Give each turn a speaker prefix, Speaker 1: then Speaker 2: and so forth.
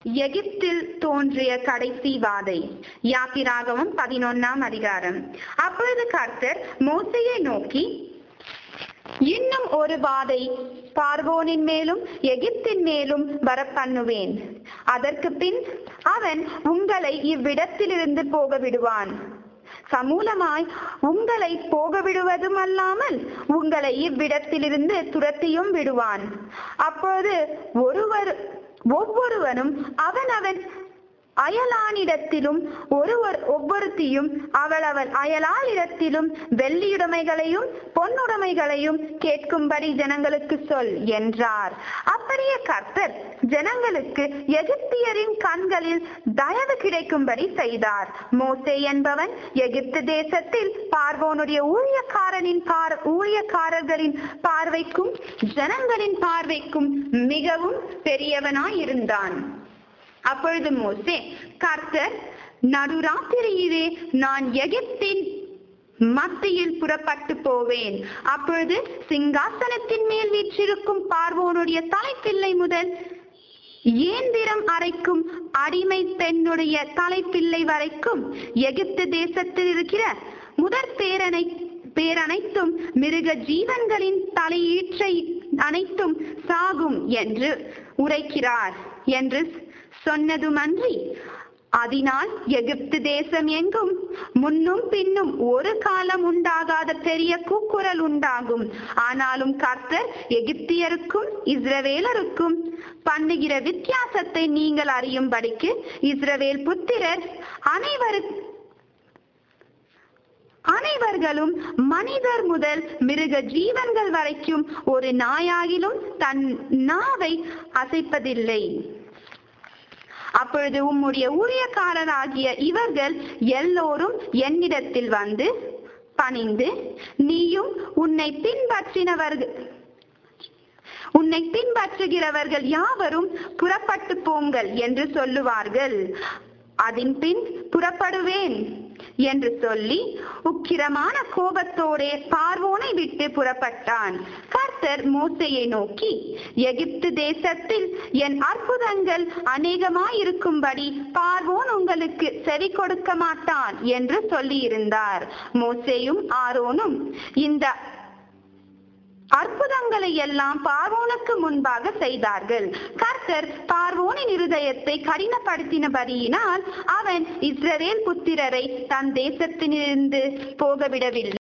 Speaker 1: எகிப்தில் தோன்றிய கடைசி வாதை யாத்திராகமம் பதினொன்னாம் அதிகாரம் அப்பொழுது கர்த்தர் மோசையை நோக்கி இன்னும் ஒரு வாதை பார்வோனின் மேலும் எகிப்தின் மேலும் வர பண்ணுவேன் அதற்கு பின் அவன் உங்களை இவ்விடத்திலிருந்து போக விடுவான் சமூலமாய் உங்களை போக விடுவதும் அல்லாமல் உங்களை இவ்விடத்திலிருந்து துரத்தியும் விடுவான் அப்போது ஒருவர் ஒவ்வொருவனும் அவனவன் அயலானிடத்திலும் ஒருவர் ஒவ்வொருத்தியும் அவள் அவள் அயலாளிடத்திலும் வெள்ளியுடைமைகளையும் பொன்னுடைமைகளையும் கேட்கும்படி ஜனங்களுக்கு சொல் என்றார் அப்படியே கர்த்தர் ஜனங்களுக்கு எகிப்தியரின் கண்களில் தயவு கிடைக்கும்படி செய்தார் மோசே என்பவன் எகிப்து தேசத்தில் பார்வோனுடைய ஊழியக்காரனின் பார் ஊழியக்காரர்களின் பார்வைக்கும் ஜனங்களின் பார்வைக்கும் மிகவும் பெரியவனாயிருந்தான் அப்பொழுது மோசே கர்த்தர் நடுராத்திரியிலே நான் எகிப்தின் மத்தியில் புறப்பட்டு போவேன் அப்பொழுது சிங்காசனத்தின் மேல் வீற்றிருக்கும் பார்வோனுடைய தலைப்பிள்ளை முதல் ஏந்திரம் அரைக்கும் அடிமை பெண்ணுடைய தலைப்பிள்ளை வரைக்கும் எகிப்து தேசத்தில் இருக்கிற முதற் பேரனை பேரனைத்தும் மிருக ஜீவன்களின் தலையீற்றை அனைத்தும் சாகும் என்று உரைக்கிறார் என்று சொன்னதுமன்றி அதனால் எகிப்து தேசம் எங்கும் முன்னும் பின்னும் ஒரு காலம் உண்டாகாத பெரிய கூக்குரல் உண்டாகும் ஆனாலும் கர்த்தர் எகிப்தியருக்கும் இஸ்ரவேலருக்கும் பண்ணுகிற வித்தியாசத்தை நீங்கள் அறியும்படிக்கு இஸ்ரவேல் புத்திரர் அனைவரு அனைவர்களும் மனிதர் முதல் மிருக ஜீவன்கள் வரைக்கும் ஒரு நாயாகிலும் தன் நாவை அசைப்பதில்லை அப்பொழுது உம்முடைய ஊழியக்காரராகிய இவர்கள் எல்லோரும் என்னிடத்தில் வந்து பணிந்து நீயும் உன்னை பின்பற்றினவர்கள் உன்னை பின்பற்றுகிறவர்கள் யாவரும் புறப்பட்டு போங்கள் என்று சொல்லுவார்கள் அதன் பின் புறப்படுவேன் என்று சொல்லி உக்கிரமான கோபத்தோடே பார்வோனை விட்டு புறப்பட்டான் கர்த்தர் மோசையை நோக்கி எகிப்து தேசத்தில் என் அற்புதங்கள் அநேகமாயிருக்கும்படி பார்வோன் உங்களுக்கு செவி கொடுக்க மாட்டான் என்று சொல்லியிருந்தார் மோசேயும் ஆரோனும் இந்த அற்புதங்களை எல்லாம் பார்வோனுக்கு முன்பாக செய்தார்கள் கர்த்தர் பார்வோனின் இருதயத்தை கடினப்படுத்தினபடியினால் அவன் இஸ்ரவேல் புத்திரரை தன் தேசத்திலிருந்து போகவிடவில்லை